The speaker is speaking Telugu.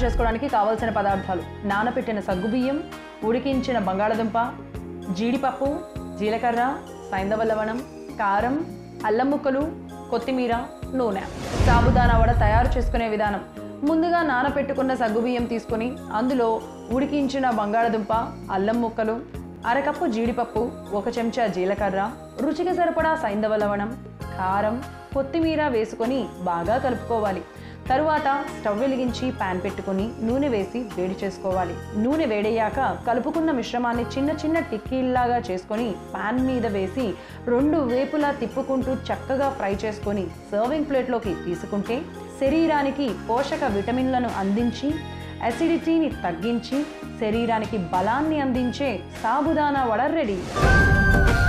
చేసుకోవడానికి కావలసిన పదార్థాలు నానబెట్టిన సగ్గుబియ్యం ఉడికించిన బంగాళదుంప జీడిపప్పు జీలకర్ర సైంధవ లవణం కారం అల్లం ముక్కలు కొత్తిమీర నూనె సాబుదానా వడ తయారు చేసుకునే విధానం ముందుగా నానపెట్టుకున్న సగ్గుబియ్యం తీసుకొని అందులో ఉడికించిన బంగాళదుంప అల్లం ముక్కలు అరకప్పు జీడిపప్పు ఒక చెంచా జీలకర్ర రుచికి సరిపడా సైంధవ లవణం కారం కొత్తిమీర వేసుకొని బాగా కలుపుకోవాలి తరువాత స్టవ్ వెలిగించి పాన్ పెట్టుకొని నూనె వేసి వేడి చేసుకోవాలి నూనె వేడయ్యాక కలుపుకున్న మిశ్రమాన్ని చిన్న చిన్న టిక్కీల్లాగా చేసుకొని పాన్ మీద వేసి రెండు వేపులా తిప్పుకుంటూ చక్కగా ఫ్రై చేసుకొని సర్వింగ్ ప్లేట్లోకి తీసుకుంటే శరీరానికి పోషక విటమిన్లను అందించి అసిడిటీని తగ్గించి శరీరానికి బలాన్ని అందించే సాబుదానా వడ రెడీ